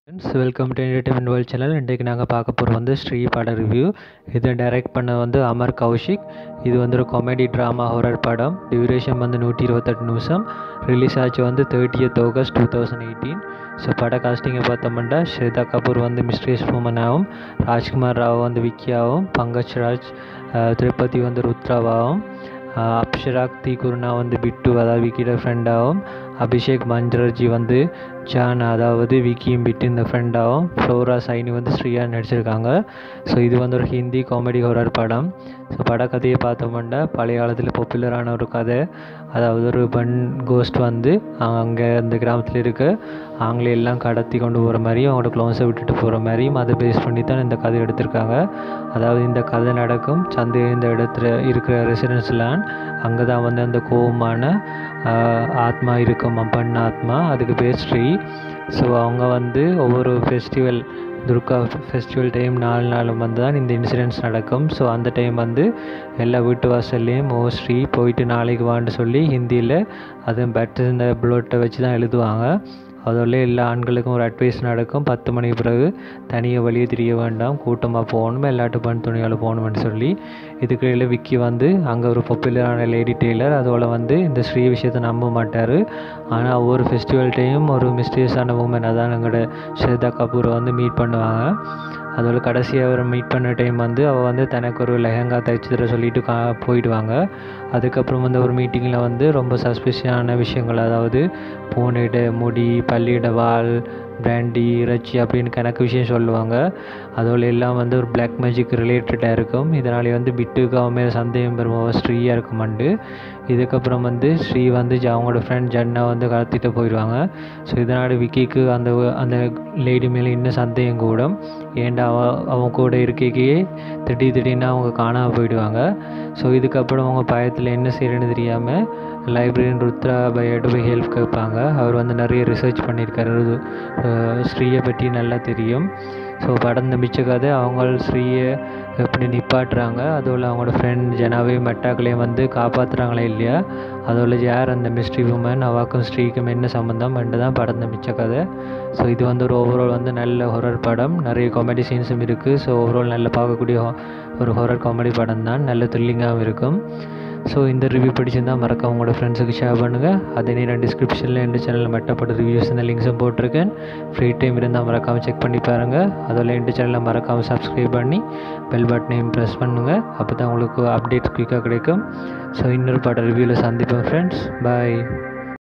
friends welcome to entertainment world channel இன்றைக்கு நாங்கள் பார்க்க போகிறது வந்து ஸ்ரீ பட ரிவ்யூ இதை டைரக்ட் பண்ண வந்து அமர் கௌஷிக் இது வந்து ஒரு காமெடி ட்ராமா ஹொரர் படம் டியூரேஷன் வந்து நூற்றி இருபத்தெட்டு நிமிஷம் ரிலீஸ் ஆச்சு வந்து thirtieth August two thousand eighteen so பட காஸ்டிங்கை பார்த்தோம்னா ஸ்ரேதா கபூர் வந்து மிஸ்ட்ரியஸ் உமனாகவும் ராஜ்குமார் ராவ் வந்து விக்கியாவும் பங்கஜ் ராஜ் அஹ், திருப்பதி வந்து ருத்ராவாகவும் அஹ், அப்ஷராக் தி குருணா வந்து பிட்டு அதாவது விக்கியோட ஃப்ரெண்டாகவும் அபிஷேக் மஞ்சரஜி வந்து ஜான் அதாவது விக்கியும் பிட்டு இந்த ஃப்ரெண்டாகவும் ஃப்ளோரா சைனி வந்து ஸ்ரீயா நடிச்சிருக்காங்க ஸோ இது வந்து ஒரு ஹிந்தி காமெடி ஹொரர் படம் ஸோ படக்கதையை பார்த்தோம்னா பழைய காலத்தில் பாப்புலரான ஒரு கதை அதாவது ஒரு பெண் கோஸ்ட் வந்து அங்கே அந்த கிராமத்தில் இருக்க அவங்கள எல்லாம் கடத்தி கொண்டு போகிற மாதிரியும் அவங்களோட க்ளோன்ஸை விட்டுட்டு போகிற மாதிரியும் அதை பேஸ் பண்ணி தான் இந்த கதை எடுத்திருக்காங்க அதாவது இந்த கதை நடக்கும் சந்தை இந்த இடத்துல இருக்கிற ரெசிடென்ஸ் லேண்ட் அங்கே தான் வந்து அந்த கோபமான ஆஹ், ஆத்மா இருக்கும் பெண் ஆத்மா அதுக்கு பேர் ஸ்ரீ ஸோ அவங்க வந்து ஒவ்வொரு ஃபெஸ்டிவல் துர்கா ஃபெஸ்டிவல் டைம் நாலு நாளும் வந்து தான் இந்த இன்சிடென்ட்ஸ் நடக்கும் ஸோ அந்த டைம் வந்து எல்லா வீட்டு வாசல்லையும் ஓ ஸ்ரீ போயிட்டு நாளைக்கு வான்னு சொல்லி ஹிந்தியில் அதுவும் பெட் இந்த ப்ளோட்டை வச்சு தான் எழுதுவாங்க அதோட எல்லா ஆண்களுக்கும் ஒரு அட்வைஸ் நடக்கும் பத்து மணிக்கு பிறகு தனியாக வெளியே தெரிய வேண்டாம் கூட்டமாக போகணும் எல்லாட்டு பண் துணியால் போகணும்னு சொல்லி இதுக்கிடையில் விக்கி வந்து அங்கே ஒரு பாப்புலரான லேடி டெய்லர் அதோட வந்து இந்த ஸ்ரீ விஷயத்தை நம்ப மாட்டார் ஆனால் ஒவ்வொரு ஃபெஸ்டிவல் டைம் ஒரு மிஸ்டீரியஸான உமன் அதான் எங்களோட ஸ்ரேதா கபூரை வந்து மீட் பண்ணுவாங்க அதோட கடைசியாக அவர் மீட் பண்ண டைம் வந்து அவள் வந்து தனக்கு ஒரு லெஹங்கா தைச்சு தர சொல்லிட்டு கா போயிடுவாங்க அதுக்கப்புறம் வந்து ஒரு மீட்டிங்கில் வந்து ரொம்ப சஸ்பிஷியஸான விஷயங்கள் அதாவது பூனையிட முடி பள்ளியிட வால் பிராண்டி இறைச்சி அப்படின்னு கணக்கு விஷயம் சொல்லுவாங்க அதோட எல்லாம் வந்து ஒரு பிளாக் மேஜிக் ரிலேட்டடாக இருக்கும் இதனாலே வந்து பிட்டுக்கு அவன் மேலே சந்தேகம் பெறுவோம் ஸ்ரீயாக இருக்குமாண்டு இதுக்கப்புறம் வந்து ஸ்ரீ வந்து ஜ- அவங்களோட ஃப்ரெண்ட் ஜன்னா வந்து கடத்திட்டு போயிடுவாங்க ஸோ இதனால் விக்கிக்கு அந்த அந்த லேடி மேலே இன்னும் சந்தேகம் கூடும் ஏன்டா அவ அவன் கூட இருக்கைக்கே திடீர் திடீர்னு அவங்க காணாமல் போயிடுவாங்க ஸோ இதுக்கப்புறம் அவங்க பயத்தில் என்ன செய்யறதுன்னு தெரியாமல் லைப்ரரியன் ருத்ரா பையிட்ட போய் ஹெல்ப் கேட்பாங்க அவர் வந்து நிறைய ரிசர்ச் பண்ணியிருக்காரு அஹ் ஸ்ரீயை பற்றி நல்லா தெரியும் ஸோ படம் மிச்ச கதை அவங்க ஸ்ரீயை எப்படி நிப்பாட்டுறாங்க அதோட அவங்களோட ஃப்ரெண்ட் ஜனாவையும் மெட்டாக்களையும் வந்து காப்பாற்றுறாங்களா இல்லையா அதோட யார் அந்த மிஸ்ட்ரி உமன் அவாக்கும் ஸ்ரீக்கும் என்ன சம்மந்தம் ரெண்டு தான் படம் மிச்ச கதை ஸோ இது வந்து ஒரு ஓவரால் வந்து நல்ல ஹொரர் படம் நிறைய காமெடி சீன்ஸும் இருக்குது ஸோ ஓவரால் நல்ல பார்க்கக்கூடிய ho- ஒரு ஹொரர் காமெடி படம் தான் நல்ல த்ரில்லிங்காகவும் இருக்கும் ஸோ இந்த ரிவ்யூ பிடிச்சிருந்தா மறக்காம உங்களோட ஃப்ரெண்ட்ஸுக்கு ஷேர் பண்ணுங்கள் அதே நேரம் டிஸ்கிரிப்ஷனில் எந்த சேனலில் மட்டப்பட்ட ரிவ்யூஸ் இந்த லிங்க்ஸும் போட்டிருக்கேன் ஃப்ரீ டைம் இருந்தால் மறக்காமல் செக் பண்ணி பாருங்கள் அதில் எந்த சேனலில் மறக்காமல் சப்ஸ்கிரைப் பண்ணி பெல் பட்டனையும் ப்ரெஸ் பண்ணுங்கள் அப்போ தான் உங்களுக்கு அப்டேட்ஸ் குயிக்காக கிடைக்கும் ஸோ இன்னொரு பட ரிவ்யூவில் சந்திப்போம் ஃப்ரெண்ட்ஸ் பாய்